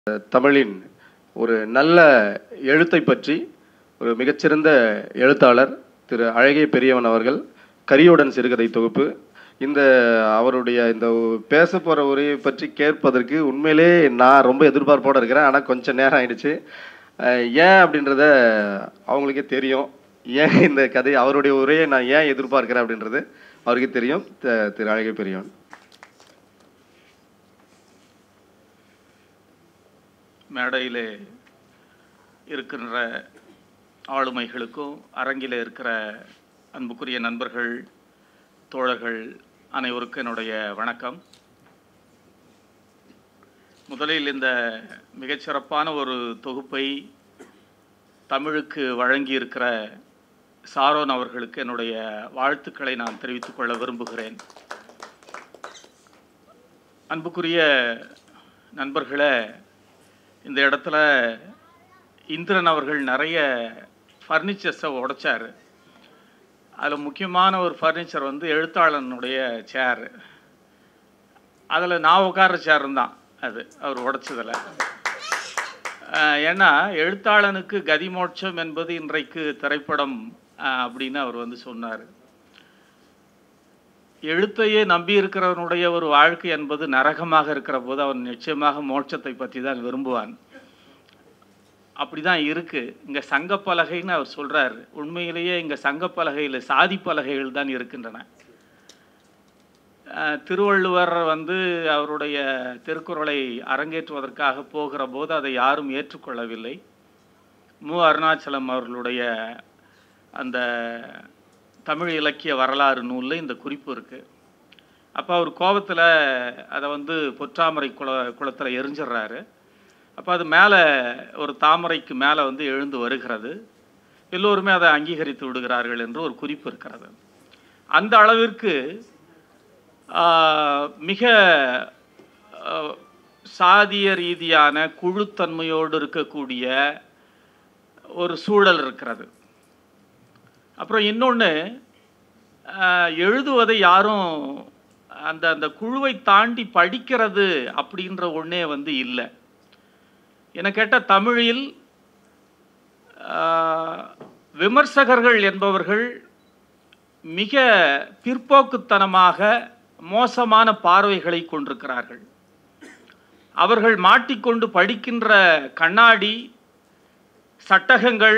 தமிழின் ஒரு நல்ல எழுத்தை பற்றி ஒரு மிகச்சிறந்த எழுத்தாளர் திரு அழகிய பெரியவன் அவர்கள் கரியுடன் சிறுகதை தொகுப்பு இந்த அவருடைய இந்த பேச போகிற உரையை பற்றி கேட்பதற்கு உண்மையிலே நான் ரொம்ப எதிர்பார்ப்போடு இருக்கிறேன் ஆனால் கொஞ்சம் நேரம் ஆயிடுச்சு அஹ் ஏன் அப்படின்றத அவங்களுக்கே தெரியும் ஏன் இந்த கதை அவருடைய உரையை நான் ஏன் எதிர்பார்க்கிறேன் அப்படின்றது அவருக்கே தெரியும் த- திரு அழகிய பெரியவன் மேடையிலே இருக்கின்ற ஆளுமைகளுக்கும் அரங்கிலே இருக்கிற அன்புக்குரிய நண்பர்கள் தோழர்கள் அனைவருக்கும் என்னுடைய வணக்கம் முதலில் இந்த மிகச்சிறப்பான ஒரு தொகுப்பை தமிழுக்கு வழங்கியிருக்கிற சாரோன் அவர்களுக்கு என்னுடைய வாழ்த்துக்களை நான் தெரிவித்துக் கொள்ள விரும்புகிறேன் அன்புக்குரிய நண்பர்களே இந்த இடத்துல இந்திரன் அவர்கள் நிறைய ஃபர்னிச்சர்ஸை உடைச்சார் அதில் முக்கியமான ஒரு ஃபர்னிச்சர் வந்து எழுத்தாளனுடைய சேர் அதில் நான் உட்கார்ற சேர் தான் அது அவர் உடைச்சதில் ஏன்னா எழுத்தாளனுக்கு கதிமோட்சம் என்பது இன்றைக்கு திரைப்படம் அஹ், அப்படின்னு அவர் வந்து சொன்னார் எழுத்தையே நம்பி இருக்கிறவனுடைய ஒரு வாழ்க்கை என்பது நரகமாக இருக்கிற போது அவன் நிச்சயமாக மோட்சத்தை பற்றி தான் விரும்புவான் அப்படிதான் இருக்கு இங்க சங்க பலகைன்னு அவர் சொல்றாரு உண்மையிலேயே இங்க சங்க பலகையில் சாதி பலகைகள் தான் இருக்கின்றன அஹ், திருவள்ளுவர் வந்து அவருடைய திருக்குறளை அரங்கேற்றுவதற்காக போகிற போது அதை யாரும் ஏற்றுக்கொள்ளவில்லை மு அருணாச்சலம் அவர்களுடைய அந்த தமிழ் இலக்கிய வரலாறு நூலில் இந்த குறிப்பு இருக்குது அப்போ அவர் கோபத்தில் அதை வந்து பொற்றாமரை குள குளத்தில் எரிஞ்சிடுறாரு அப்போ அது மேலே ஒரு தாமரைக்கு மேலே வந்து எழுந்து வருகிறது எல்லோருமே அதை அங்கீகரித்து விடுகிறார்கள் என்று ஒரு குறிப்பு இருக்கிறது அந்த அளவிற்கு ஆஹ், மிக ஆஹ், சாதிய ரீதியான குழுத்தன்மையோடு இருக்கக்கூடிய ஒரு சூழல் இருக்கிறது அப்புறம் இன்னொன்று எழுதுவதை யாரும் அந்த அந்த குழுவை தாண்டி படிக்கிறது அப்படின்ற ஒன்றே வந்து இல்லை என கேட்டால் தமிழில் ஆஹ், விமர்சகர்கள் என்பவர்கள் மிக பிற்போக்குத்தனமாக மோசமான பார்வைகளை கொண்டிருக்கிறார்கள் அவர்கள் மாட்டிக்கொண்டு படிக்கின்ற கண்ணாடி சட்டகங்கள்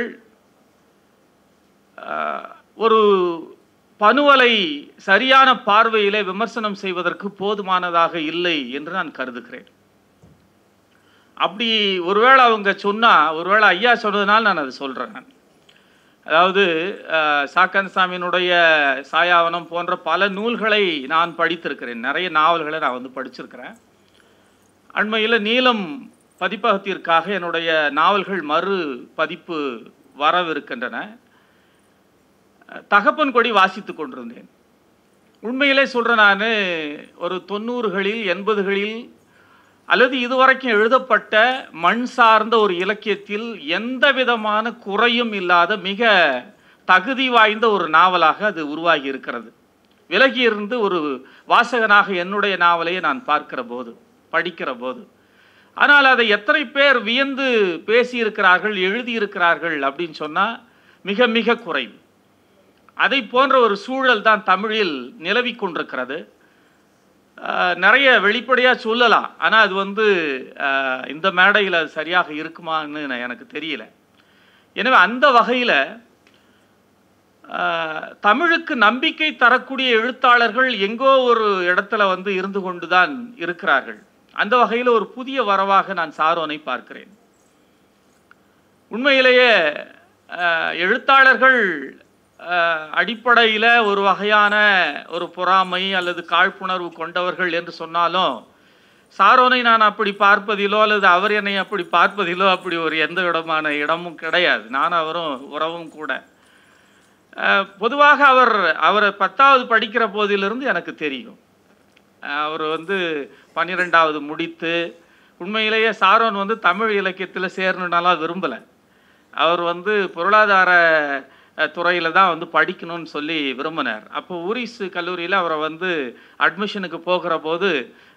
ஆஹ், ஒரு பனுவலை சரியான பார்வையிலே விமர்சனம் செய்வதற்கு போதுமானதாக இல்லை என்று நான் கருதுகிறேன் அப்படி ஒருவேளை அவங்க சொன்னா ஒருவேளை ஐயா சொன்னதுனால நான் அதை சொல்றேன் நான் அதாவது ஆஹ், சாக்கந்தசாமியினுடைய சாயாவனம் போன்ற பல நூல்களை நான் படித்திருக்கிறேன் நிறைய நாவல்களை நான் வந்து படிச்சிருக்கிறேன் அண்மையில் நீலம் பதிப்பகத்திற்காக என்னுடைய நாவல்கள் மறு பதிப்பு வரவிருக்கின்றன தகப்பன் கொடி வாசித்து கொண்டிருந்தேன் உண்மையிலே சொல்கிறேன் நான் ஒரு தொண்ணூறுகளில் எண்பதுகளில் அல்லது இதுவரைக்கும் எழுதப்பட்ட மண் சார்ந்த ஒரு இலக்கியத்தில் எந்த விதமான குறையும் இல்லாத மிக தகுதி வாய்ந்த ஒரு நாவலாக அது உருவாகி இருக்கிறது விலகி இருந்து ஒரு வாசகனாக என்னுடைய நாவலையே நான் பார்க்கிற போது படிக்கிற போது ஆனால் அதை எத்தனை பேர் வியந்து பேசியிருக்கிறார்கள் எழுதியிருக்கிறார்கள் அப்படின்னு சொன்னால் மிக மிக குறைவு அதை போன்ற ஒரு சூழல் தான் தமிழில் நிலவி கொண்டிருக்கிறது ஆஹ் நிறைய வெளிப்படையாக சொல்லலாம் ஆனால் அது வந்து ஆஹ் இந்த மேடையில் அது சரியாக இருக்குமான்னு நான் எனக்கு தெரியல எனவே அந்த வகையில் தமிழுக்கு நம்பிக்கை தரக்கூடிய எழுத்தாளர்கள் எங்கோ ஒரு இடத்துல வந்து இருந்து கொண்டு தான் இருக்கிறார்கள் அந்த வகையில் ஒரு புதிய வரவாக நான் சாரோனை பார்க்கிறேன் உண்மையிலேயே ஆஹ் எழுத்தாளர்கள் அடிப்படையில் ஒரு வகையான ஒரு பொறாமை அல்லது காழ்ப்புணர்வு கொண்டவர்கள் என்று சொன்னாலும் சாரோனை நான் அப்படி பார்ப்பதிலோ அல்லது அவர் என்னை அப்படி பார்ப்பதிலோ அப்படி ஒரு எந்த விதமான இடமும் கிடையாது நான் அவரும் உறவும் கூட அஹ், பொதுவாக அவர் அவர் பத்தாவது படிக்கிற போதிலிருந்து எனக்கு தெரியும் அஹ், அவர் வந்து பன்னிரெண்டாவது முடித்து உண்மையிலேயே சாரோன் வந்து தமிழ் இலக்கியத்தில் சேரணுன்னாலாம் விரும்பலை அவர் வந்து பொருளாதார துறையில் தான் வந்து படிக்கணும்னு சொல்லி விரும்பினார் அப்போ ஊரிஸ் கல்லூரியில் அவரை வந்து அட்மிஷனுக்கு போகிற போது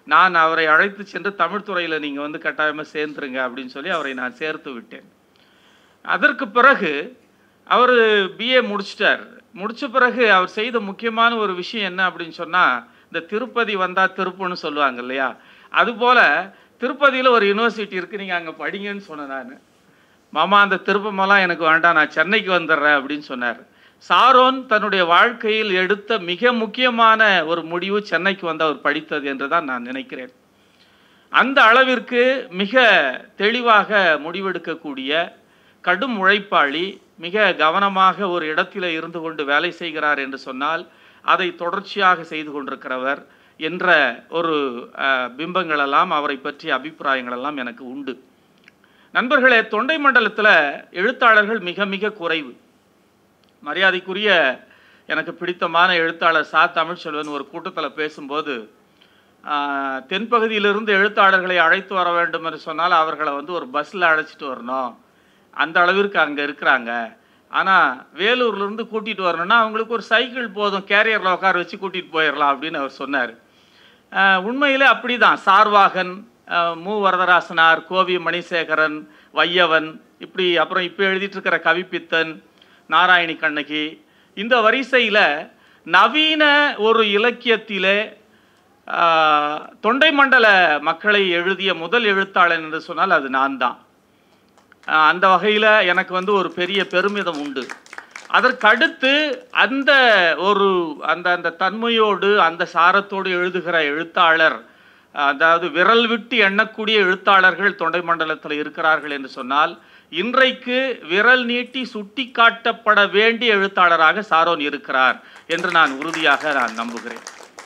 நான் அவரை அழைத்து சென்று தமிழ் துறையில் நீங்கள் வந்து கட்டாயமாக சேர்ந்துருங்க அப்படின்னு சொல்லி அவரை நான் சேர்த்து விட்டேன் அதற்கு பிறகு அவர் பிஏ முடிச்சிட்டார் முடிச்ச பிறகு அவர் செய்த முக்கியமான ஒரு விஷயம் என்ன அப்படின்னு சொன்னால் இந்த திருப்பதி வந்தால் திருப்புன்னு சொல்லுவாங்க இல்லையா அதுபோல் திருப்பதியில் ஒரு யூனிவர்சிட்டி இருக்குது நீங்கள் அங்கே படிங்கன்னு சொன்னேன் நான் மாமா அந்த திருப்பமெல்லாம் எனக்கு வேண்டாம் நான் சென்னைக்கு வந்துடுறேன் அப்படின்னு சொன்னார் சாரோன் தன்னுடைய வாழ்க்கையில் எடுத்த மிக முக்கியமான ஒரு முடிவு சென்னைக்கு வந்து அவர் படித்தது என்று தான் நான் நினைக்கிறேன் அந்த அளவிற்கு மிக தெளிவாக முடிவெடுக்கக்கூடிய கடும் உழைப்பாளி மிக கவனமாக ஒரு இடத்தில் இருந்து கொண்டு வேலை செய்கிறார் என்று சொன்னால் அதை தொடர்ச்சியாக செய்து கொண்டிருக்கிறவர் என்ற ஒரு அஹ், பிம்பங்களெல்லாம் அவரை பற்றிய அபிப்பிராயங்களெல்லாம் எனக்கு உண்டு நண்பர்களே தொண்டை மண்டலத்தில் எழுத்தாளர்கள் மிக மிக குறைவு மரியாதைக்குரிய எனக்கு பிடித்தமான எழுத்தாளர் சா தமிழ்ச்செல்வன் ஒரு கூட்டத்தில் பேசும்போது ஆஹ், தென்பகுதியிலிருந்து எழுத்தாளர்களை அழைத்து வர வேண்டும் என்று சொன்னால் அவர்களை வந்து ஒரு பஸ்ஸில் அழைச்சிட்டு வரணும் அந்த அளவிற்கு அங்கே இருக்கிறாங்க ஆனால் வேலூர்லேருந்து கூட்டிகிட்டு வரணும்னா அவங்களுக்கு ஒரு சைக்கிள் போதும் கேரியரில் உட்கார வச்சு கூட்டிகிட்டு போயிடலாம் அப்படின்னு அவர் சொன்னார் ஆஹ், உண்மையிலே அப்படிதான் சார்வாகன் ஆஹ், மு வரதராசனார் கோவி மணிசேகரன் வையவன் இப்படி அப்புறம் இப்போ எழுதிட்டு இருக்கிற கவிப்பித்தன் நாராயணி கண்ணகி இந்த வரிசையில் நவீன ஒரு இலக்கியத்திலே ஆஹ், தொண்டை மண்டல மக்களை எழுதிய முதல் எழுத்தாளன் என்று சொன்னால் அது நான் தான் ஆஹ், அந்த வகையில் எனக்கு வந்து ஒரு பெரிய பெருமிதம் உண்டு அதற்கடுத்து அந்த ஒரு அந்த அந்த தன்மையோடு அந்த சாரத்தோடு எழுதுகிற எழுத்தாளர் அதாவது விரல் விட்டு எண்ணக்கூடிய எழுத்தாளர்கள் தொண்டை மண்டலத்தில் இருக்கிறார்கள் என்று சொன்னால் இன்றைக்கு விரல் நீட்டி சுட்டி காட்டப்பட வேண்டிய எழுத்தாளராக சாரோன் இருக்கிறார் என்று நான் உறுதியாக நான் நம்புகிறேன்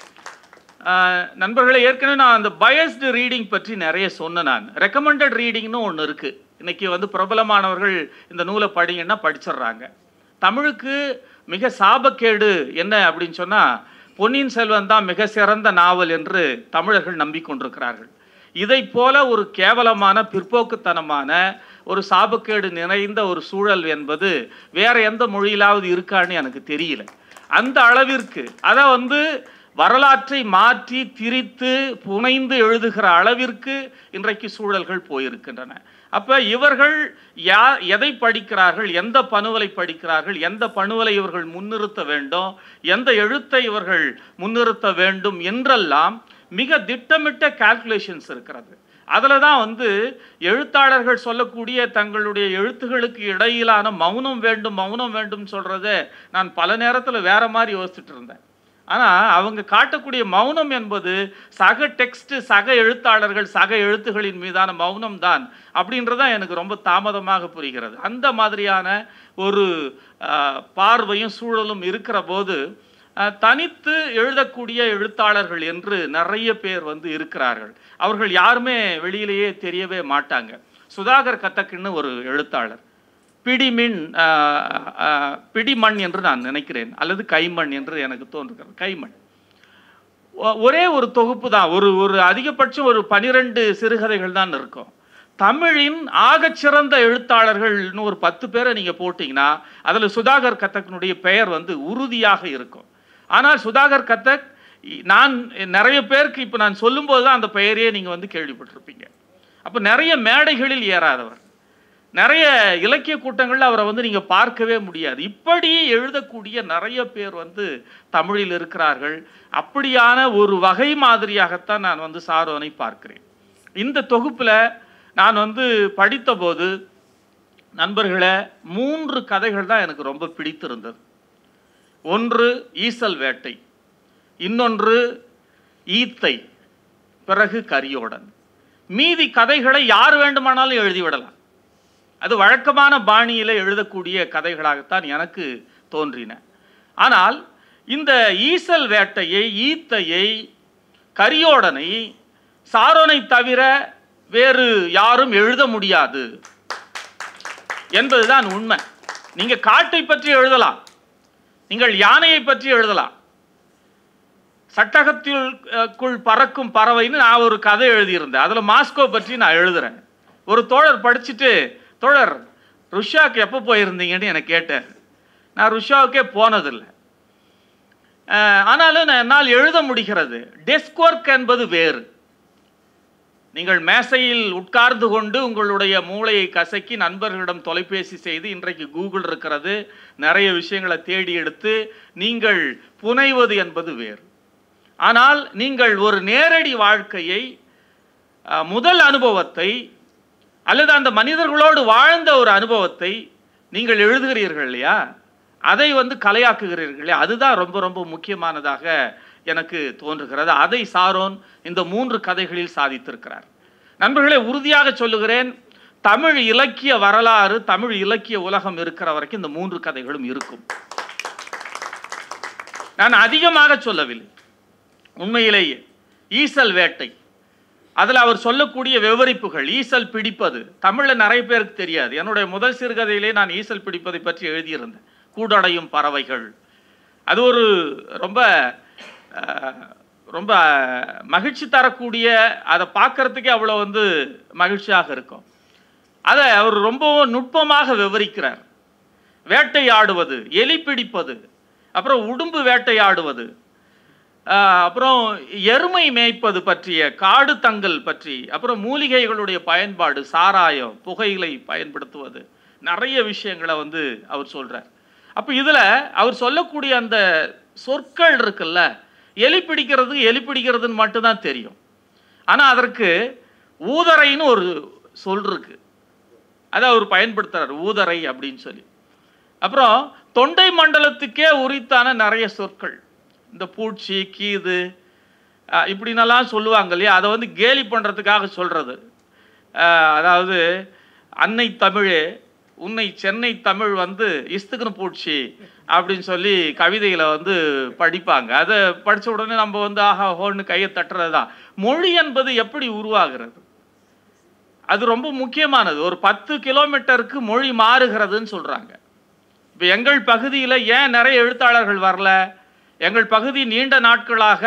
ஆஹ் நண்பர்களே ஏற்கனவே நான் அந்த பயஸ்டு ரீடிங் பற்றி நிறைய சொன்னேன் நான் ரெக்கமெண்டட் ரீடிங்னு ஒன்று இருக்குது இன்னைக்கு வந்து பிரபலமானவர்கள் இந்த நூலை படிங்கன்னா படிச்சிடுறாங்க தமிழுக்கு மிக சாபக்கேடு என்ன அப்படின்னு சொன்னால் பொன்னியின் செல்வன் தான் மிக சிறந்த நாவல் என்று தமிழர்கள் நம்பிக்கொண்டிருக்கிறார்கள் இதை போல ஒரு கேவலமான பிற்போக்குத்தனமான ஒரு சாபக்கேடு நிறைந்த ஒரு சூழல் என்பது வேற எந்த மொழியிலாவது இருக்கான்னு எனக்கு தெரியல அந்த அளவிற்கு அதை வந்து வரலாற்றை மாற்றி திரித்து புனைந்து எழுதுகிற அளவிற்கு இன்றைக்கு சூழல்கள் போயிருக்கின்றன அப்ப இவர்கள் யா எதை படிக்கிறார்கள் எந்த பணுவலை படிக்கிறார்கள் எந்த பணுவலை இவர்கள் முன்னிறுத்த வேண்டும் எந்த எழுத்தை இவர்கள் முன்னிறுத்த வேண்டும் என்றெல்லாம் மிக திட்டமிட்ட கால்குலேஷன்ஸ் இருக்கிறது அதில் தான் வந்து எழுத்தாளர்கள் சொல்லக்கூடிய தங்களுடைய எழுத்துகளுக்கு இடையிலான மௌனம் வேண்டும் மௌனம் வேண்டும் சொல்கிறத நான் பல நேரத்தில் வேற மாதிரி யோசிச்சுட்டு இருந்தேன் ஆனால் அவங்க காட்டக்கூடிய மௌனம் என்பது சக டெக்ஸ்ட் சக எழுத்தாளர்கள் சக எழுத்துகளின் மீதான மௌனம் தான் அப்படின்றதான் எனக்கு ரொம்ப தாமதமாக புரிகிறது அந்த மாதிரியான ஒரு ஆஹ், பார்வையும் சூழலும் இருக்கிற போது ஆஹ், தனித்து எழுதக்கூடிய எழுத்தாளர்கள் என்று நிறைய பேர் வந்து இருக்கிறார்கள் அவர்கள் யாருமே வெளியிலேயே தெரியவே மாட்டாங்க சுதாகர் கத்தக்குன்னு ஒரு எழுத்தாளர் பிடிமின் ஆஹ், ஆஹ், பிடிமண் என்று நான் நினைக்கிறேன் அல்லது கைமண் என்று எனக்கு தோன்றுகிறது கைமண் ஒ- ஒரே ஒரு தொகுப்பு தான் ஒரு ஒரு அதிகபட்சம் ஒரு பனிரெண்டு சிறுகதைகள் தான் இருக்கும் தமிழின் ஆகச்சிறந்த எழுத்தாளர்கள்னு ஒரு பத்து பேரை நீங்கள் போட்டிங்கன்னா அதில் சுதாகர் கத்தக்கினுடைய பெயர் வந்து உறுதியாக இருக்கும் ஆனால் சுதாகர் கத்தக் இ- நான் நிறைய பேருக்கு இப்போ நான் சொல்லும்போது தான் அந்த பெயரையே நீங்கள் வந்து கேள்விப்பட்டிருப்பீங்க அப்போ நிறைய மேடைகளில் ஏறாதவர் நிறைய இலக்கிய கூட்டங்களில் அவரை வந்து நீங்கள் பார்க்கவே முடியாது இப்படி எழுதக்கூடிய நிறைய பேர் வந்து தமிழில் இருக்கிறார்கள் அப்படியான ஒரு வகை மாதிரியாகத்தான் நான் வந்து சாரோனை பார்க்கிறேன் இந்த தொகுப்பில் நான் வந்து படித்தபோது நண்பர்களே மூன்று கதைகள் தான் எனக்கு ரொம்ப பிடித்திருந்தது ஒன்று ஈசல் வேட்டை இன்னொன்று ஈத்தை பிறகு கரியோடன் மீதி கதைகளை யார் வேண்டுமானாலும் எழுதிவிடலாம் அது வழக்கமான பாணியில் எழுதக்கூடிய கதைகளாகத்தான் எனக்கு தோன்றின ஆனால் இந்த ஈசல் வேட்டையை ஈத்தையை கரியோடனை சாரோனை தவிர வேறு யாரும் எழுத முடியாது என்பதுதான் உண்மை நீங்க காட்டை பற்றி எழுதலாம் நீங்கள் யானையை பற்றி எழுதலாம் சட்டகத்திற்குள் பறக்கும் பறவைன்னு நான் ஒரு கதை எழுதியிருந்தேன் அதில் மாஸ்கோ பற்றி நான் எழுதுறேன் ஒரு தோழர் படிச்சுட்டு தோழர் ருஷ்யாவுக்கு எப்போ போயிருந்தீங்கன்னு எனக்கு கேட்டார் நான் ருஷ்யாவுக்கே போனதில்லை அஹ், ஆனாலும் நான் என்னால் எழுத முடிகிறது டெஸ்க் ஒர்க் என்பது வேறு நீங்கள் மேசையில் உட்கார்ந்து கொண்டு உங்களுடைய மூளையை கசக்கி நண்பர்களிடம் தொலைபேசி செய்து இன்றைக்கு கூகுள் இருக்கிறது நிறைய விஷயங்களை தேடி எடுத்து நீங்கள் புனைவது என்பது வேறு ஆனால் நீங்கள் ஒரு நேரடி வாழ்க்கையை அஹ், முதல் அனுபவத்தை அல்லது அந்த மனிதர்களோடு வாழ்ந்த ஒரு அனுபவத்தை நீங்கள் எழுதுகிறீர்கள் இல்லையா அதை வந்து கலையாக்குகிறீர்கள் இல்லையா அதுதான் ரொம்ப ரொம்ப முக்கியமானதாக எனக்கு தோன்றுகிறது அதை சாரோன் இந்த மூன்று கதைகளில் சாதித்திருக்கிறார் நண்பர்களே உறுதியாக சொல்லுகிறேன் தமிழ் இலக்கிய வரலாறு தமிழ் இலக்கிய உலகம் இருக்கிற வரைக்கும் இந்த மூன்று கதைகளும் இருக்கும் நான் அதிகமாக சொல்லவில்லை உண்மையிலேயே ஈசல் வேட்டை அதில் அவர் சொல்லக்கூடிய விவரிப்புகள் ஈசல் பிடிப்பது தமிழில் நிறைய பேருக்கு தெரியாது என்னுடைய முதல் சிறுகதையிலே நான் ஈசல் பிடிப்பதை பற்றி எழுதியிருந்தேன் கூடடையும் பறவைகள் அது ஒரு ரொம்ப அஹ், ரொம்ப மகிழ்ச்சி தரக்கூடிய அதை பார்க்கறதுக்கே அவ்வளோ வந்து மகிழ்ச்சியாக இருக்கும் அதை அவர் ரொம்பவும் நுட்பமாக விவரிக்கிறார் வேட்டையாடுவது எலி பிடிப்பது அப்புறம் உடும்பு வேட்டையாடுவது ஆஹ் அப்புறம் எருமை மேய்ப்பது பற்றிய காடு தங்கல் பற்றி அப்புறம் மூலிகைகளுடைய பயன்பாடு சாராயம் புகையிலை பயன்படுத்துவது நிறைய விஷயங்களை வந்து அவர் சொல்றார் அப்போ இதில் அவர் சொல்லக்கூடிய அந்த சொற்கள் இருக்குல்ல எலி பிடிக்கிறது எலி பிடிக்கிறதுன்னு மட்டும்தான் தெரியும் ஆனால் அதற்கு ஊதரைன்னு ஒரு சொல் இருக்கு அதை அவர் பயன்படுத்துறார் ஊதரை அப்படின்னு சொல்லி அப்புறம் தொண்டை மண்டலத்துக்கே உரித்தான நிறைய சொற்கள் இந்த பூச்சி கீது அஹ், இப்படின்னெல்லாம் சொல்லுவாங்க இல்லையா அதை வந்து கேலி பண்ணுறதுக்காக சொல்கிறது அதாவது அன்னை தமிழ் உன்னை சென்னை தமிழ் வந்து இஸ்துக்குன்னு பூச்சி அப்படின்னு சொல்லி கவிதைகளை வந்து படிப்பாங்க அதை படித்த உடனே நம்ம வந்து ஆஹா ஹோன்னு கையை தட்டுறது தான் மொழி என்பது எப்படி உருவாகிறது அது ரொம்ப முக்கியமானது ஒரு பத்து கிலோமீட்டருக்கு மொழி மாறுகிறதுன்னு சொல்கிறாங்க இப்போ எங்கள் பகுதியில் ஏன் நிறைய எழுத்தாளர்கள் வரல எங்கள் பகுதி நீண்ட நாட்களாக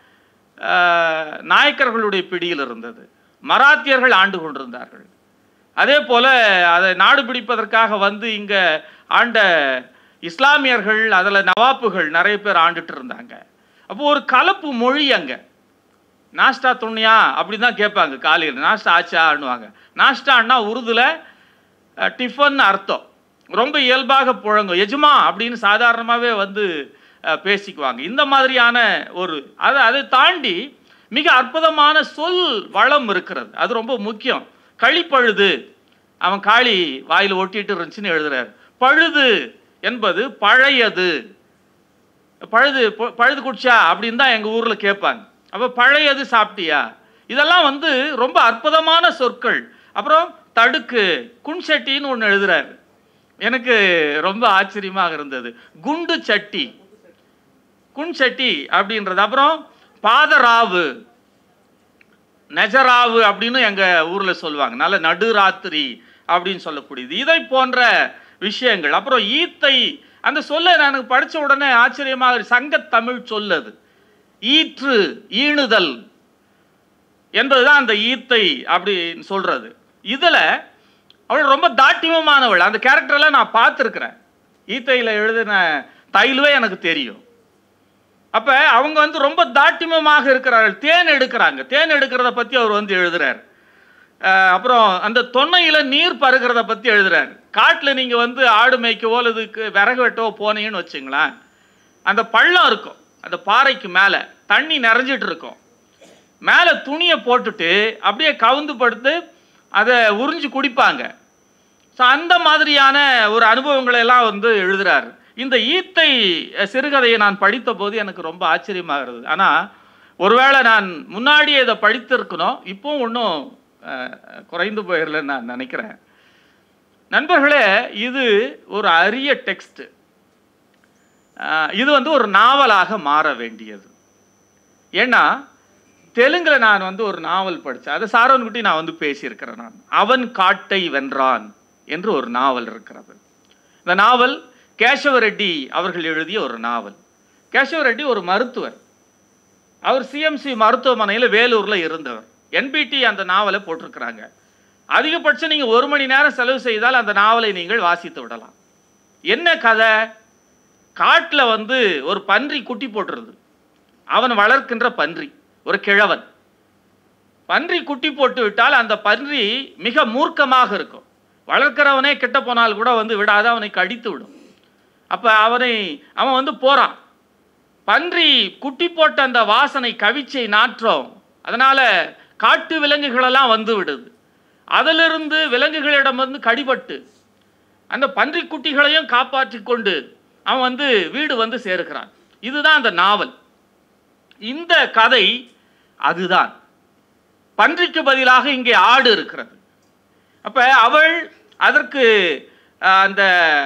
ஆஹ், நாயக்கர்களுடைய பிடியில் இருந்தது மராத்தியர்கள் ஆண்டு கொண்டிருந்தார்கள் அதே போல் அதை நாடு பிடிப்பதற்காக வந்து இங்கே ஆண்ட இஸ்லாமியர்கள் அதில் நவாப்புகள் நிறைய பேர் ஆண்டுட்டு இருந்தாங்க அப்போ ஒரு கலப்பு மொழி அங்கே நாஸ்டா துணியா அப்படி தான் கேட்பாங்க காலையில் நாஸ்டா ஆச்சான்னுவாங்க நாஸ்டான்னா உருதுல அஹ், டிஃபன் அர்த்தம் ரொம்ப இயல்பாக புழங்கும் எஜுமா அப்படின்னு சாதாரணமாகவே வந்து அஹ், பேசிக்குவாங்க இந்த மாதிரியான ஒரு அதை அதை தாண்டி மிக அற்புதமான சொல் வளம் இருக்கிறது அது ரொம்ப முக்கியம் களிப்பழுது அவன் காளி வாயில் ஒட்டிட்டு இருந்துச்சுன்னு எழுதுறாரு பழுது என்பது பழையது பழுது ப- பழுது குடிச்சா அப்படின்னு தான் எங்கள் ஊரில் கேட்பாங்க அப்போ பழையது சாப்பிட்டியா இதெல்லாம் வந்து ரொம்ப அற்புதமான சொற்கள் அப்புறம் தடுக்கு குண்சட்டின்னு ஒன்று எழுதுறாரு எனக்கு ரொம்ப ஆச்சரியமாக இருந்தது குண்டு சட்டி குண்சட்டி அப்படின்றது அப்புறம் பாதராவு நெஜராவு அப்படின்னு எங்கள் ஊரில் சொல்லுவாங்க நல்ல நடுராத்திரி அப்படின்னு சொல்லக்கூடியது இதை போன்ற விஷயங்கள் அப்புறம் ஈத்தை அந்த சொல்ல நான் படித்த உடனே ஆச்சரியமாக சங்கத் தமிழ் சொல்லது ஈற்று ஈணுதல் என்பதுதான் அந்த ஈத்தை அப்படின்னு சொல்றது இதில் அவள் ரொம்ப தாட்டிமமானவள் அந்த கேரக்டரெல்லாம் நான் பார்த்துருக்குறேன் ஈத்தையில் எழுதின தைலுவே எனக்கு தெரியும் அப்ப அவங்க வந்து ரொம்ப தாட்டிமமாக இருக்கிறார்கள் தேன் எடுக்கிறாங்க தேன் எடுக்கிறத பத்தி அவர் வந்து எழுதுறார் அஹ் அப்புறம் அந்த தொன்னையில நீர் பருகிறத பத்தி எழுதுறாரு காட்டுல நீங்க வந்து ஆடு மேய்க்கவோ அல்லது கு- விறகு வெட்டவோ போனீங்கன்னு வச்சுங்களேன் அந்த பள்ளம் இருக்கும் அந்த பாறைக்கு மேலே தண்ணி நிறைஞ்சிட்டு இருக்கும் மேலே துணியை போட்டுட்டு அப்படியே கவுந்து படுத்து அதை உறிஞ்சு குடிப்பாங்க ஸோ அந்த மாதிரியான ஒரு அனுபவங்களை எல்லாம் வந்து எழுதுறாரு இந்த ஈத்தை அஹ், சிறுகதையை நான் படித்த போது எனக்கு ரொம்ப ஆச்சரியமாக இருந்தது ஆனால் ஒருவேளை நான் முன்னாடியே இதை படித்திருக்கணும் இப்போவும் ஒன்றும் குறைந்து போயிடலன்னு நான் நினைக்கிறேன் நண்பர்களே இது ஒரு அரிய டெக்ஸ்ட் இது வந்து ஒரு நாவலாக மாற வேண்டியது ஏன்னா தெலுங்குல நான் வந்து ஒரு நாவல் படித்தேன் அதை சாரவன்குட்டி நான் வந்து பேசியிருக்கிறேன் நான் அவன் காட்டை வென்றான் என்று ஒரு நாவல் இருக்கிறது இந்த நாவல் கேசவ ரெட்டி அவர்கள் எழுதிய ஒரு நாவல் கேசவ ரெட்டி ஒரு மருத்துவர் அவர் சிஎம்சி மருத்துவமனையில் வேலூரில் இருந்தவர் என்பிடி அந்த நாவலை போட்டிருக்கிறாங்க அதிகபட்சம் நீங்கள் ஒரு மணி நேரம் செலவு செய்தால் அந்த நாவலை நீங்கள் வாசித்து விடலாம் என்ன கதை காட்டில் வந்து ஒரு பன்றி குட்டி போட்டுருது அவன் வளர்க்கின்ற பன்றி ஒரு கிழவன் பன்றி குட்டி போட்டு விட்டால் அந்த பன்றி மிக மூர்க்கமாக இருக்கும் வளர்க்கிறவனே கிட்ட போனால் கூட வந்து விடாத அவனை கடித்து விடும் அப்போ அவனை அவன் வந்து போகிறான் பன்றி குட்டி போட்ட அந்த வாசனை கவிச்சை நாற்றம் அதனால் காட்டு விலங்குகளெல்லாம் வந்து விடுது அதிலிருந்து விலங்குகளிடம் வந்து கடிபட்டு அந்த பன்றி குட்டிகளையும் காப்பாற்றி கொண்டு அவன் வந்து வீடு வந்து சேருகிறான் இதுதான் அந்த நாவல் இந்த கதை அதுதான் பன்றிக்கு பதிலாக இங்கே ஆடு இருக்கிறது அப்ப அவள் அதற்கு அஹ், அந்த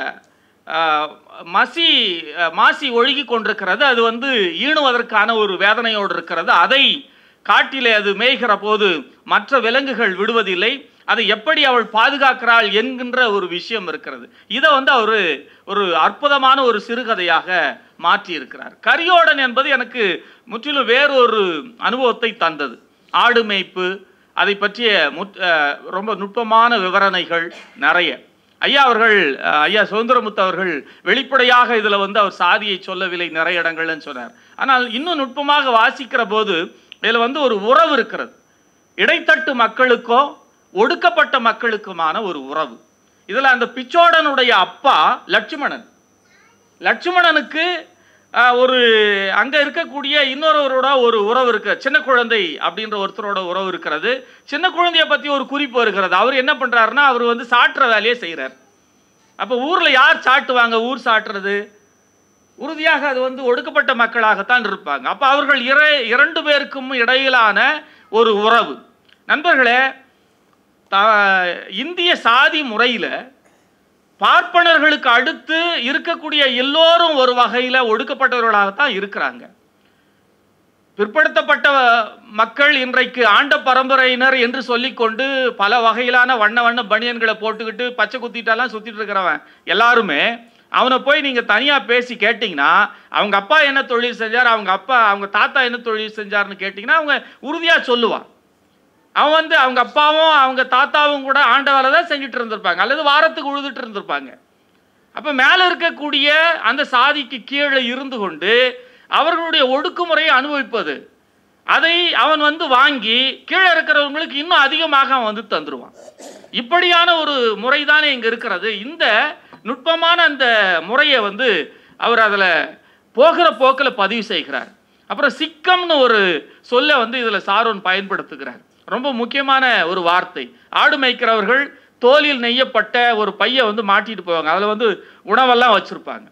அஹ், மசி அஹ், மாசி ஒழுகி கொண்டிருக்கிறது அது வந்து ஈணுவதற்கான ஒரு வேதனையோடு இருக்கிறது அதை காட்டிலே அது மேய்கிற போது மற்ற விலங்குகள் விடுவதில்லை அதை எப்படி அவள் பாதுகாக்கிறாள் என்கின்ற ஒரு விஷயம் இருக்கிறது இதை வந்து அவர் ஒரு அற்புதமான ஒரு சிறுகதையாக மாற்றி இருக்கிறார் கரியோடன் என்பது எனக்கு முற்றிலும் வேறொரு அனுபவத்தை தந்தது ஆடு மேய்ப்பு அதை பற்றிய முத் அஹ் ரொம்ப நுட்பமான விவரணைகள் நிறைய ஐயா அவர்கள் அஹ் ஐயா சுதந்திரமுத்து அவர்கள் வெளிப்படையாக இதில் வந்து அவர் சாதியை சொல்லவில்லை நிறைய இடங்கள்னு சொன்னார் ஆனால் இன்னும் நுட்பமாக வாசிக்கிற போது இதில் வந்து ஒரு உறவு இருக்கிறது இடைத்தட்டு மக்களுக்கோ ஒடுக்கப்பட்ட மக்களுக்குமான ஒரு உறவு இதில் அந்த பிச்சோடனுடைய அப்பா லட்சுமணன் லட்சுமணனுக்கு ஆஹ், ஒரு அங்கே இருக்கக்கூடிய இன்னொருவரோட ஒரு உறவு இருக்கு சின்ன குழந்தை அப்படின்ற ஒருத்தரோட உறவு இருக்கிறது சின்ன குழந்தைய பற்றி ஒரு குறிப்பு இருக்கிறது அவர் என்ன பண்ணுறாருன்னா அவர் வந்து சாட்டுற வேலையை செய்கிறார் அப்போ ஊரில் யார் சாட்டுவாங்க ஊர் சாட்டுறது உறுதியாக அது வந்து ஒடுக்கப்பட்ட மக்களாகத்தான் இருப்பாங்க அப்போ அவர்கள் இர இரண்டு பேருக்கும் இடையிலான ஒரு உறவு நண்பர்களே த இந்திய சாதி முறையில் பார்ப்பனர்களுக்கு அடுத்து இருக்கக்கூடிய எல்லோரும் ஒரு வகையில் ஒடுக்கப்பட்டவர்களாகத்தான் இருக்கிறாங்க பிற்படுத்தப்பட்ட மக்கள் இன்றைக்கு ஆண்ட பரம்பரையினர் என்று சொல்லிக்கொண்டு பல வகையிலான வண்ண வண்ண பனியன்களை போட்டுக்கிட்டு பச்சை குத்திட்டெல்லாம் சுத்திட்டு இருக்கிறவன் எல்லாருமே அவனை போய் நீங்கள் தனியாக பேசி கேட்டிங்கன்னா அவங்க அப்பா என்ன தொழில் செஞ்சார் அவங்க அப்பா அவங்க தாத்தா என்ன தொழில் செஞ்சார்னு கேட்டிங்கன்னா அவங்க உறுதியாக சொல்லுவான் அவன் வந்து அவங்க அப்பாவும் அவங்க தாத்தாவும் கூட ஆண்ட வேலை தான் செஞ்சுட்டு இருந்திருப்பாங்க அல்லது வாரத்துக்கு உழுதுட்டு இருந்திருப்பாங்க அப்போ மேலே இருக்கக்கூடிய அந்த சாதிக்கு கீழே இருந்து கொண்டு அவர்களுடைய ஒடுக்குமுறையை அனுபவிப்பது அதை அவன் வந்து வாங்கி கீழே இருக்கிறவங்களுக்கு இன்னும் அதிகமாக அவன் வந்து தந்துடுவான் இப்படியான ஒரு முறை தானே இங்கே இருக்கிறது இந்த நுட்பமான அந்த முறையை வந்து அவர் அதில் போகிற போக்கில் பதிவு செய்கிறார் அப்புறம் சிக்கம்னு ஒரு சொல்லை வந்து இதில் சாரோன் பயன்படுத்துகிறார் ரொம்ப முக்கியமான ஒரு வார்த்தை ஆடு மேய்க்கிறவர்கள் தோலில் நெய்யப்பட்ட ஒரு பையை வந்து மாட்டிட்டு போவாங்க அதில் வந்து உணவெல்லாம் வச்சுருப்பாங்க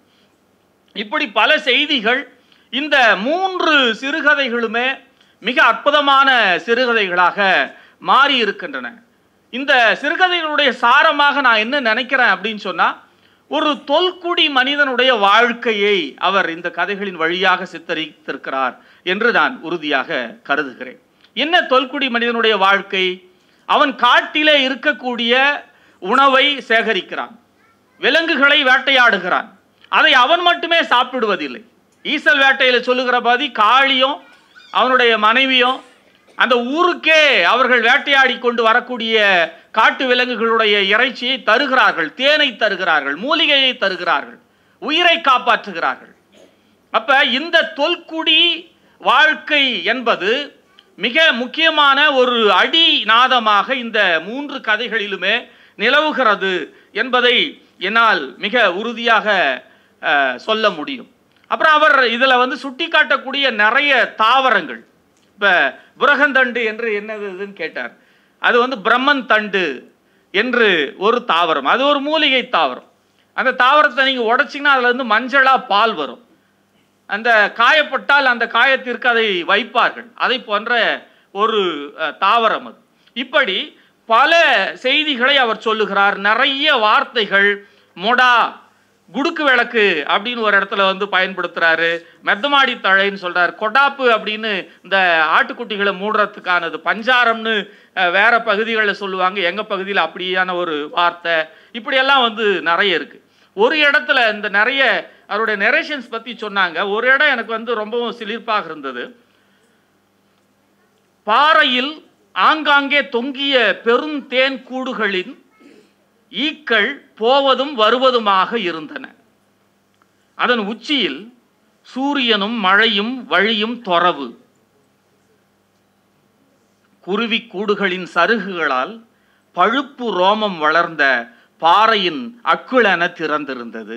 இப்படி பல செய்திகள் இந்த மூன்று சிறுகதைகளுமே மிக அற்புதமான சிறுகதைகளாக மாறி இருக்கின்றன இந்த சிறுகதைகளுடைய சாரமாக நான் என்ன நினைக்கிறேன் அப்படின்னு சொன்னால் ஒரு தொல்குடி மனிதனுடைய வாழ்க்கையை அவர் இந்த கதைகளின் வழியாக சித்தரித்திருக்கிறார் என்று நான் உறுதியாக கருதுகிறேன் என்ன தொல்குடி மனிதனுடைய வாழ்க்கை அவன் காட்டிலே இருக்கக்கூடிய உணவை சேகரிக்கிறான் விலங்குகளை வேட்டையாடுகிறான் அதை அவன் மட்டுமே சாப்பிடுவதில்லை ஈசல் வேட்டையில் சொல்லுகிற பாதி காளியும் அவனுடைய மனைவியும் அந்த ஊருக்கே அவர்கள் வேட்டையாடி கொண்டு வரக்கூடிய காட்டு விலங்குகளுடைய இறைச்சியை தருகிறார்கள் தேனை தருகிறார்கள் மூலிகையை தருகிறார்கள் உயிரை காப்பாற்றுகிறார்கள் அப்ப இந்த தொல்குடி வாழ்க்கை என்பது மிக முக்கியமான ஒரு அடி நாதமாக இந்த மூன்று கதைகளிலுமே நிலவுகிறது என்பதை என்னால் மிக உறுதியாக அஹ், சொல்ல முடியும் அப்புறம் அவர் இதில் வந்து சுட்டி காட்டக்கூடிய நிறைய தாவரங்கள் இப்போ புரகந்தண்டு என்று என்னதுன்னு கேட்டார் அது வந்து பிரம்மன் தண்டு என்று ஒரு தாவரம் அது ஒரு மூலிகை தாவரம் அந்த தாவரத்தை நீங்கள் உடைச்சிங்கன்னா அதுல இருந்து மஞ்சளாக பால் வரும் அந்த காயப்பட்டால் அந்த காயத்திற்கு அதை வைப்பார்கள் அதை போன்ற ஒரு அஹ், தாவரம் அது இப்படி பல செய்திகளை அவர் சொல்லுகிறார் நிறைய வார்த்தைகள் மொடா குடுக்கு விளக்கு அப்படின்னு ஒரு இடத்துல வந்து பயன்படுத்துறாரு மெத்தமாடி தழைன்னு சொல்றாரு கொடாப்பு அப்படின்னு இந்த ஆட்டுக்குட்டிகளை மூடுறதுக்கானது பஞ்சாரம்னு அஹ், வேற பகுதிகளில் சொல்லுவாங்க எங்க பகுதியில் அப்படியான ஒரு வார்த்தை இப்படியெல்லாம் வந்து நிறைய இருக்கு ஒரு இடத்துல இந்த நிறைய அவருடைய நெரேஷன்ஸ் பத்தி சொன்னாங்க ஒரு இடம் எனக்கு வந்து ரொம்பவும் சிலிர்ப்பாக இருந்தது பாறையில் ஆங்காங்கே தொங்கிய பெருந்தேன் கூடுகளின் ஈக்கள் போவதும் வருவதுமாக இருந்தன அதன் உச்சியில் சூரியனும் மழையும் வழியும் தொரவு குருவி கூடுகளின் சருகுகளால் பழுப்பு ரோமம் வளர்ந்த பாறையின் அக்குளென திறந்திருந்தது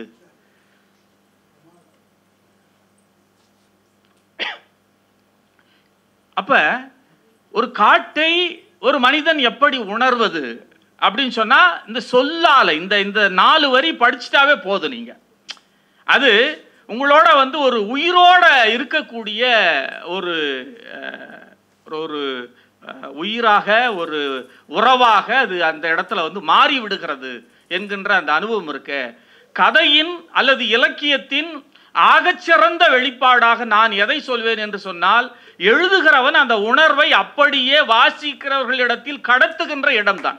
அப்ப ஒரு காட்டை ஒரு மனிதன் எப்படி உணர்வது அப்படின்னு சொன்னா இந்த சொல்லால இந்த இந்த நாலு வரி படிச்சுட்டாவே போதும் நீங்க அது உங்களோட வந்து ஒரு உயிரோட இருக்கக்கூடிய ஒரு அஹ், ஒரு- ஒரு அஹ், உயிராக ஒரு உறவாக அது அந்த இடத்துல வந்து மாறி விடுகிறது என்கின்ற அந்த அனுபவம் இருக்க கதையின் அல்லது இலக்கியத்தின் ஆகச்சிறந்த வெளிப்பாடாக நான் எதை சொல்வேன் என்று சொன்னால் எழுதுகிறவன் அந்த உணர்வை அப்படியே வாசிக்கிறவர்களிடத்தில் கடத்துகின்ற இடம்தான்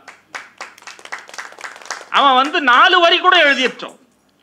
அவன் வந்து நாலு வரி கூட எழுதிட்டோம்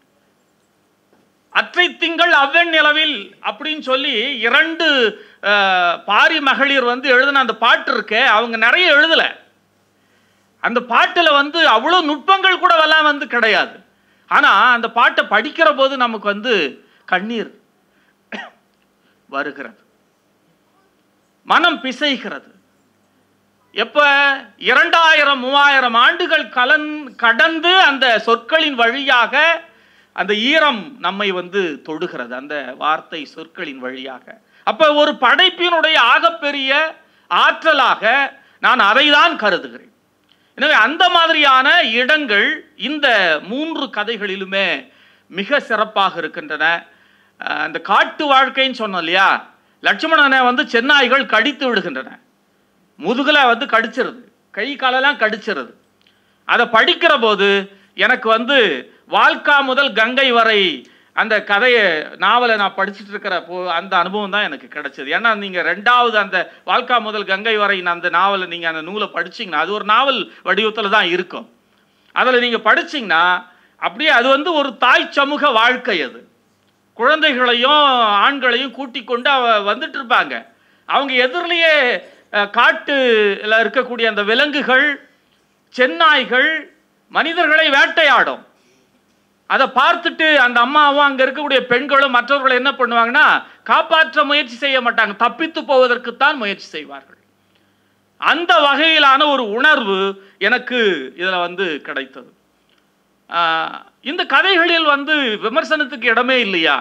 அற்றை திங்கள் அவ்வெண் நிலவில் அப்படின்னு சொல்லி இரண்டு அஹ், பாரி மகளிர் வந்து எழுதின அந்த பாட்டு இருக்கே அவங்க நிறைய எழுதல அந்த பாட்டில் வந்து அவ்வளோ நுட்பங்கள் கூட எல்லாம் வந்து கிடையாது ஆனா அந்த பாட்டை படிக்கிற போது நமக்கு வந்து கண்ணீர் வருகிறது மனம் பிசைகிறது எப்ப இரண்டாயிரம் மூவாயிரம் ஆண்டுகள் கலன் கடந்து அந்த சொற்களின் வழியாக அந்த ஈரம் நம்மை வந்து தொடுகிறது அந்த வார்த்தை சொற்களின் வழியாக அப்ப ஒரு படைப்பினுடைய ஆகப்பெரிய ஆற்றலாக நான் அதைதான் கருதுகிறேன் எனவே அந்த மாதிரியான இடங்கள் இந்த மூன்று கதைகளிலுமே மிக சிறப்பாக இருக்கின்றன அஹ் அந்த காட்டு வாழ்க்கைன்னு சொன்னோம் இல்லையா லட்சுமணனை வந்து சென்னாய்கள் கடித்து விடுகின்றன முதுகுல வந்து கடிச்சிருது கை காலெல்லாம் கடிச்சிருது அதை படிக்கிற போது எனக்கு வந்து வால்கா முதல் கங்கை வரை அந்த கதையை நாவலை நான் படிச்சுட்டு இருக்கிற போ அந்த அனுபவம் தான் எனக்கு கிடைச்சது ஏன்னா நீங்கள் ரெண்டாவது அந்த வால்கா முதல் கங்கை வரை அந்த நாவலை நீங்கள் அந்த நூலை படிச்சீங்கன்னா அது ஒரு நாவல் வடிவத்தில் தான் இருக்கும் அதில் நீங்கள் படிச்சீங்கன்னா அப்படியே அது வந்து ஒரு தாய் சமூக வாழ்க்கை அது குழந்தைகளையும் ஆண்களையும் கூட்டிக் கொண்டு அவ வந்துட்டு இருப்பாங்க அவங்க எதிரிலேயே அஹ், காட்டுல இருக்கக்கூடிய அந்த விலங்குகள் சென்னாய்கள் மனிதர்களை வேட்டையாடும் அதை பார்த்துட்டு அந்த அம்மாவும் அங்க இருக்கக்கூடிய பெண்களும் மற்றவர்கள் என்ன பண்ணுவாங்கன்னா காப்பாற்ற முயற்சி செய்ய மாட்டாங்க தப்பித்து போவதற்குத்தான் முயற்சி செய்வார்கள் அந்த வகையிலான ஒரு உணர்வு எனக்கு இதுல வந்து கிடைத்தது ஆஹ், இந்த கதைகளில் வந்து விமர்சனத்துக்கு இடமே இல்லையா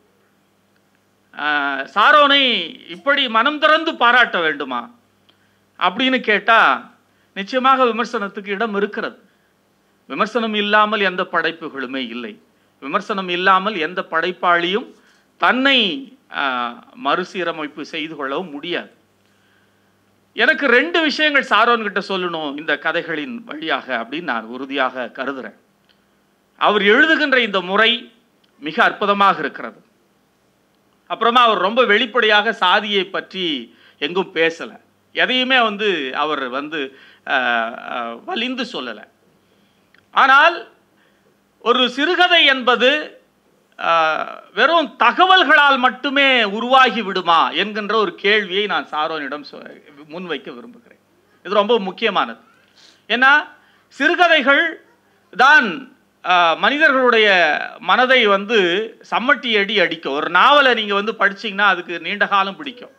ஆஹ், சாரோனை இப்படி மனம் திறந்து பாராட்ட வேண்டுமா அப்படின்னு கேட்டா நிச்சயமாக விமர்சனத்துக்கு இடம் இருக்கிறது விமர்சனம் இல்லாமல் எந்த படைப்புகளுமே இல்லை விமர்சனம் இல்லாமல் எந்த படைப்பாளியும் தன்னை ஆஹ், மறுசீரமைப்பு செய்து கொள்ளவும் முடியாது எனக்கு ரெண்டு விஷயங்கள் சாரோன் கிட்ட சொல்லணும் இந்த கதைகளின் வழியாக அப்படின்னு நான் உறுதியாக கருதுறேன் அவர் எழுதுகின்ற இந்த முறை மிக அற்புதமாக இருக்கிறது அப்புறமா அவர் ரொம்ப வெளிப்படையாக சாதியை பற்றி எங்கும் பேசலை எதையுமே வந்து அவர் வந்து ஆஹ், ஆஹ், வலிந்து சொல்லலை ஆனால் ஒரு சிறுகதை என்பது ஆஹ், வெறும் தகவல்களால் மட்டுமே உருவாகி விடுமா என்கின்ற ஒரு கேள்வியை நான் சாரோனிடம் சொ- முன்வைக்க விரும்புகிறேன் இது ரொம்ப முக்கியமானது ஏன்னா சிறுகதைகள் தான் ஆஹ், மனிதர்களுடைய மனதை வந்து சம்மட்டி அடி அடிக்கும் ஒரு நாவலை நீங்கள் வந்து படிச்சீங்கன்னா அதுக்கு நீண்ட காலம் பிடிக்கும்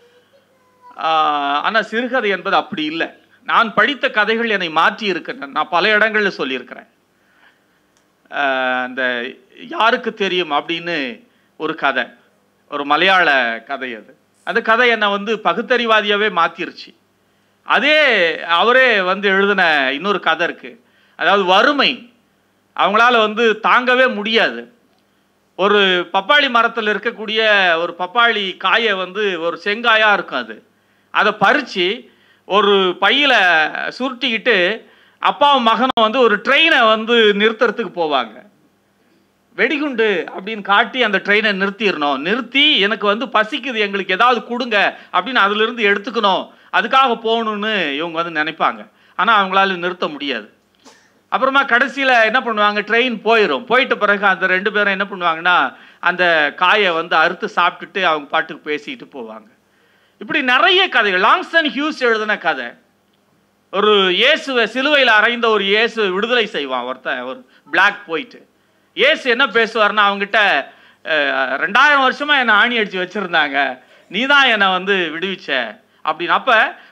ஆனால் சிறுகதை என்பது அப்படி இல்லை நான் படித்த கதைகள் என்னை மாற்றி இருக்கின்றன நான் பல இடங்கள்ல சொல்லியிருக்கிறேன் ஆஹ் அந்த யாருக்கு தெரியும் அப்படின்னு ஒரு கதை ஒரு மலையாள கதை அது அந்த கதை என்னை வந்து பகுத்தறிவாதியாவே மாத்திருச்சு அதே அவரே வந்து எழுதின இன்னொரு கதை இருக்கு அதாவது வறுமை அவங்களால வந்து தாங்கவே முடியாது ஒரு பப்பாளி மரத்தில் இருக்கக்கூடிய ஒரு பப்பாளி காயை வந்து ஒரு செங்காயா இருக்கும் அது அதை பறித்து ஒரு பையில சுருட்டிக்கிட்டு அப்பாவும் மகனும் வந்து ஒரு ட்ரெயினை வந்து நிறுத்துறதுக்கு போவாங்க வெடிகுண்டு அப்படின்னு காட்டி அந்த ட்ரெயினை நிறுத்திடணும் நிறுத்தி எனக்கு வந்து பசிக்குது எங்களுக்கு ஏதாவது கொடுங்க அப்படின்னு அதிலிருந்து எடுத்துக்கணும் அதுக்காக போகணும்னு இவங்க வந்து நினைப்பாங்க ஆனால் அவங்களால நிறுத்த முடியாது அப்புறமா கடைசியில் என்ன பண்ணுவாங்க ட்ரெயின் போயிடும் போயிட்ட பிறகு அந்த ரெண்டு பேரும் என்ன பண்ணுவாங்கன்னா அந்த காயை வந்து அறுத்து சாப்பிட்டுட்டு அவங்க பாட்டுக்கு பேசிக்கிட்டு போவாங்க இப்படி நிறைய கதைகள் லாங்ஸ்டன் ஹியூஸ் எழுதின கதை ஒரு இயேசுவை சிலுவையில் அறைந்த ஒரு இயேசு விடுதலை செய்வான் ஒருத்தன் ஒரு பிளாக் போயிட்டு இயேசு என்ன பேசுவார்னா அவங்ககிட்ட அஹ், ரெண்டாயிரம் வருஷமா என்னை ஆணி அடிச்சு வச்சிருந்தாங்க நீ தான் என்னை வந்து விடுவிச்ச அப்படின்னு அப்ப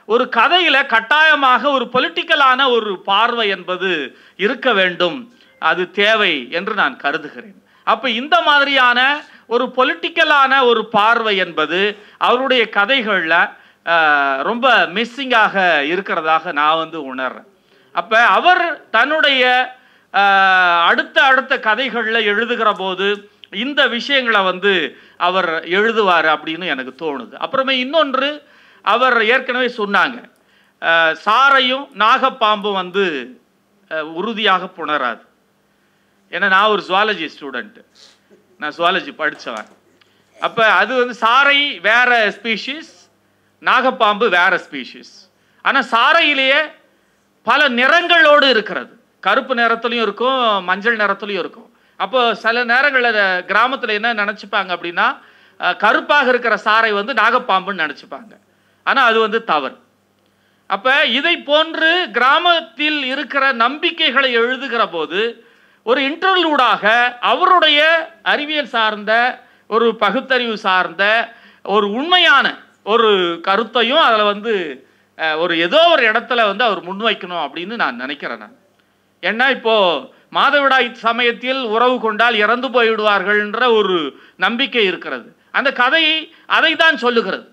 ஒரு கதையில கட்டாயமாக ஒரு பொலிட்டிக்கலான ஒரு பார்வை என்பது இருக்க வேண்டும் அது தேவை என்று நான் கருதுகிறேன் அப்ப இந்த மாதிரியான ஒரு பொலிட்டிக்கலான ஒரு பார்வை என்பது அவருடைய கதைகளில் ரொம்ப மிஸ்ஸிங்காக இருக்கிறதாக நான் வந்து உணர்றேன் அப்ப அவர் தன்னுடைய ஆஹ், அடுத்த அடுத்த கதைகளில் எழுதுகிற போது இந்த விஷயங்களை வந்து அவர் எழுதுவார் அப்படின்னு எனக்கு தோணுது அப்புறமே இன்னொன்று அவர் ஏற்கனவே சொன்னாங்க ஆஹ், சாரையும் நாகப்பாம்பும் வந்து ஆஹ், உறுதியாக புணராது ஏன்னா நான் ஒரு ஜுவாலஜி ஸ்டூடெண்ட் நான் ஜுவாலஜி படித்தவன் அப்போ அது வந்து சாரை வேற ஸ்பீஷீஸ் நாகப்பாம்பு வேற ஸ்பீஷீஸ் ஆனால் சாரையிலேயே பல நிறங்களோடு இருக்கிறது கருப்பு நிறத்துலையும் இருக்கும் மஞ்சள் நிறத்துலையும் இருக்கும் அப்போ சில நேரங்களில் கிராமத்தில் என்ன நினச்சிப்பாங்க அப்படின்னா அஹ், கருப்பாக இருக்கிற சாரை வந்து நாகப்பாம்புன்னு நினச்சிப்பாங்க ஆனால் அது வந்து தவறு அப்ப இதை போன்று கிராமத்தில் இருக்கிற நம்பிக்கைகளை எழுதுகிற போது ஒரு இன்டர்லூடாக அவருடைய அறிவியல் சார்ந்த ஒரு பகுத்தறிவு சார்ந்த ஒரு உண்மையான ஒரு கருத்தையும் அதில் வந்து அஹ், ஒரு ஏதோ ஒரு இடத்துல வந்து அவர் முன்வைக்கணும் அப்படின்னு நான் நினைக்கிறேன் நான் ஏன்னா இப்போ மாதவிடாய் சமயத்தில் உறவு கொண்டால் இறந்து போய்விடுவார்கள்ன்ற ஒரு நம்பிக்கை இருக்கிறது அந்த கதை அதை தான் சொல்லுகிறது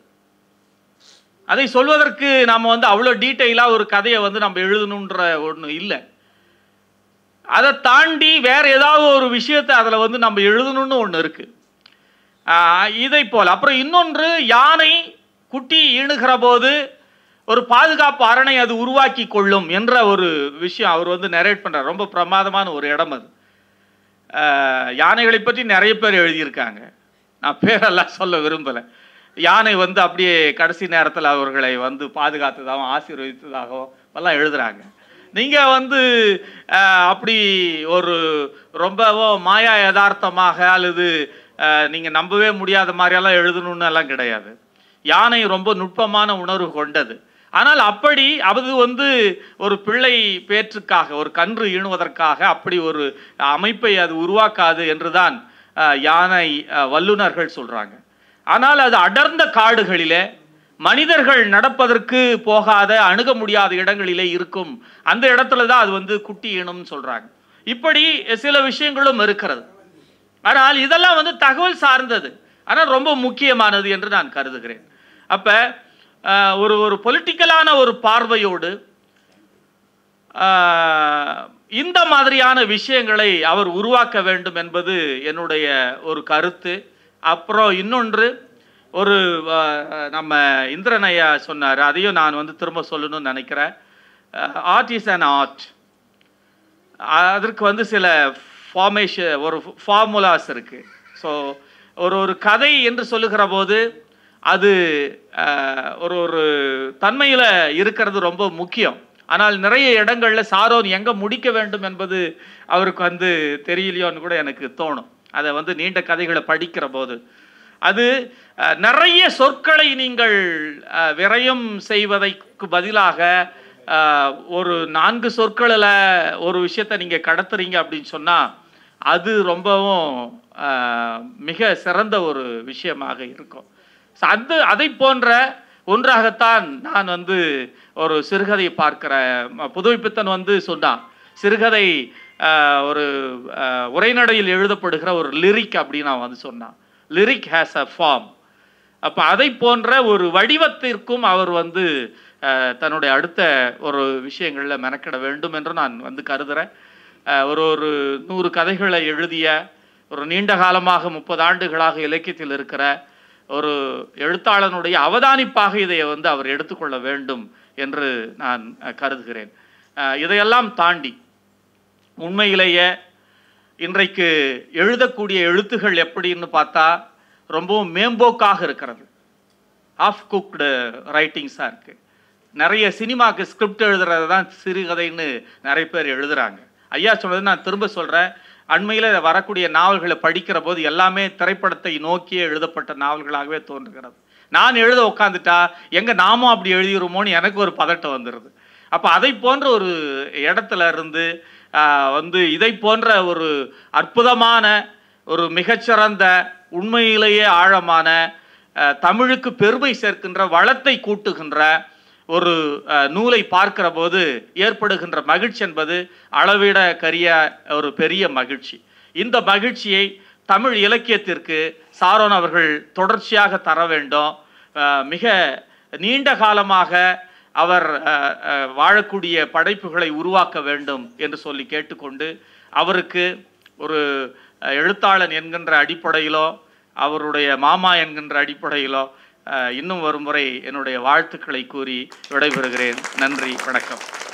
அதை சொல்வதற்கு நாம் வந்து அவ்வளோ டீட்டெயிலாக ஒரு கதையை வந்து நம்ம எழுதணுன்ற ஒன்று இல்லை அதை தாண்டி வேற ஏதாவது ஒரு விஷயத்தை அதில் வந்து நம்ம எழுதணும்னு ஒன்று இருக்கு ஆஹ் இதை போல் அப்புறம் இன்னொன்று யானை குட்டி ஈணுகிற போது ஒரு பாதுகாப்பு அரணை அது உருவாக்கி கொள்ளும் என்ற ஒரு விஷயம் அவர் வந்து நரேட் பண்றார் ரொம்ப பிரமாதமான ஒரு இடம் அது ஆஹ் யானைகளை பற்றி நிறைய பேர் எழுதியிருக்காங்க நான் பேரெல்லாம் சொல்ல விரும்பலை யானை வந்து அப்படியே கடைசி நேரத்தில் அவர்களை வந்து பாதுகாத்ததாகவும் ஆசீர்வதித்ததாகவும் எல்லாம் எழுதுறாங்க நீங்கள் வந்து ஆஹ், அப்படி ஒரு ரொம்பவோ மாயா யதார்த்தமாக அல்லது நீங்கள் நம்பவே முடியாத மாதிரியெல்லாம் எழுதணும்னு எல்லாம் கிடையாது யானை ரொம்ப நுட்பமான உணர்வு கொண்டது ஆனால் அப்படி அது வந்து ஒரு பிள்ளை பேற்றுக்காக ஒரு கன்று ஈணுவதற்காக அப்படி ஒரு அமைப்பை அது உருவாக்காது என்றுதான் அஹ், யானை அஹ், வல்லுனர்கள் சொல்றாங்க ஆனால் அது அடர்ந்த காடுகளிலே மனிதர்கள் நடப்பதற்கு போகாத அணுக முடியாத இடங்களிலே இருக்கும் அந்த இடத்துல தான் அது வந்து குட்டி ஈணும்னு சொல்றாங்க இப்படி சில விஷயங்களும் இருக்கிறது ஆனால் இதெல்லாம் வந்து தகவல் சார்ந்தது ஆனால் ரொம்ப முக்கியமானது என்று நான் கருதுகிறேன் அப்ப ஆஹ், ஒரு ஒரு பொலிட்டிக்கலான ஒரு பார்வையோடு ஆஹ், இந்த மாதிரியான விஷயங்களை அவர் உருவாக்க வேண்டும் என்பது என்னுடைய ஒரு கருத்து அப்புறம் இன்னொன்று ஒரு ஆஹ், நம்ம இந்திரன் ஐயா சொன்னார் அதையும் நான் வந்து திரும்ப சொல்லணும்னு நினைக்கிறேன் ஆர்ட் இஸ் அன் ஆர்ட் அதற்கு வந்து சில ஃபார்மேஷன் ஒரு ஃபார்முலாஸ் இருக்கு ஸோ ஒரு ஒரு கதை என்று சொல்லுகிற போது அது அஹ், ஒரு ஒரு தன்மையில் இருக்கிறது ரொம்ப முக்கியம் ஆனால் நிறைய இடங்களில் சாரோன் எங்கே முடிக்க வேண்டும் என்பது அவருக்கு வந்து தெரியலையோன்னு கூட எனக்கு தோணும் அதை வந்து நீண்ட கதைகளை படிக்கிற போது அது அஹ், நிறைய சொற்களை நீங்கள் அஹ், விரயம் செய்வதற்கு பதிலாக அஹ், ஒரு நான்கு சொற்களில் ஒரு விஷயத்தை நீங்கள் கடத்துறீங்க அப்படின்னு சொன்னால் அது ரொம்பவும் அஹ், மிக சிறந்த ஒரு விஷயமாக இருக்கும் So, அது அதை போன்ற ஒன்றாகத்தான் நான் வந்து ஒரு சிறுகதை பார்க்கிற ம- புதுமைப்பித்தன் வந்து சொன்னான் சிறுகதை அஹ், ஒரு அஹ், உரைநடையில் எழுதப்படுகிற ஒரு லிரிக் அப்படின்னு நான் வந்து சொன்னான் லிரிக் ஹேஸ் அ ஃபார்ம் அப்போ அதை போன்ற ஒரு வடிவத்திற்கும் அவர் வந்து அஹ், தன்னுடைய அடுத்த ஒரு விஷயங்களில் மெனக்கிட வேண்டும் என்று நான் வந்து கருதுகிறேன் அஹ், ஒரு ஒரு நூறு கதைகளை எழுதிய ஒரு நீண்ட காலமாக முப்பது ஆண்டுகளாக இலக்கியத்தில் இருக்கிற ஒரு எழுத்தாளனுடைய அவதானிப்பாக இதை வந்து அவர் எடுத்துக்கொள்ள வேண்டும் என்று நான் அஹ், கருதுகிறேன் அஹ், இதையெல்லாம் தாண்டி உண்மையிலேயே இன்றைக்கு எழுதக்கூடிய எழுத்துகள் எப்படின்னு பார்த்தா ரொம்பவும் மேம்போக்காக இருக்கிறது ஆஃப் குக்டு ரைட்டிங்ஸாக இருக்குது நிறைய சினிமாக்கு ஸ்கிரிப்ட் எழுதுறது தான் சிறுகதைன்னு நிறைய பேர் எழுதுறாங்க ஐயா சொன்னது நான் திரும்ப சொல்கிறேன் அண்மையில் வரக்கூடிய நாவல்களை படிக்கிற போது எல்லாமே திரைப்படத்தை நோக்கியே எழுதப்பட்ட நாவல்களாகவே தோன்றுகிறது நான் எழுத உட்காந்துட்டா எங்க நாமும் அப்படி எழுதிருமோன்னு எனக்கு ஒரு பதட்டம் வந்துடுது அப்போ அதை போன்ற ஒரு இடத்துல இருந்து ஆஹ், வந்து இதை போன்ற ஒரு அற்புதமான ஒரு மிகச்சிறந்த உண்மையிலேயே ஆழமான அஹ், தமிழுக்கு பெருமை சேர்க்கின்ற வளத்தை கூட்டுகின்ற ஒரு அஹ், நூலை பார்க்கிற போது ஏற்படுகின்ற மகிழ்ச்சி என்பது அளவிட கரிய ஒரு பெரிய மகிழ்ச்சி இந்த மகிழ்ச்சியை தமிழ் இலக்கியத்திற்கு சாரோன் அவர்கள் தொடர்ச்சியாக தர வேண்டும் அஹ், மிக நீண்ட காலமாக அவர் அஹ், அஹ், வாழக்கூடிய படைப்புகளை உருவாக்க வேண்டும் என்று சொல்லி கேட்டுக்கொண்டு அவருக்கு ஒரு அஹ், எழுத்தாளன் என்கின்ற அடிப்படையிலோ அவருடைய மாமா என்கின்ற அடிப்படையிலோ அஹ், இன்னும் ஒரு முறை என்னுடைய வாழ்த்துக்களை கூறி விடைபெறுகிறேன் நன்றி வணக்கம்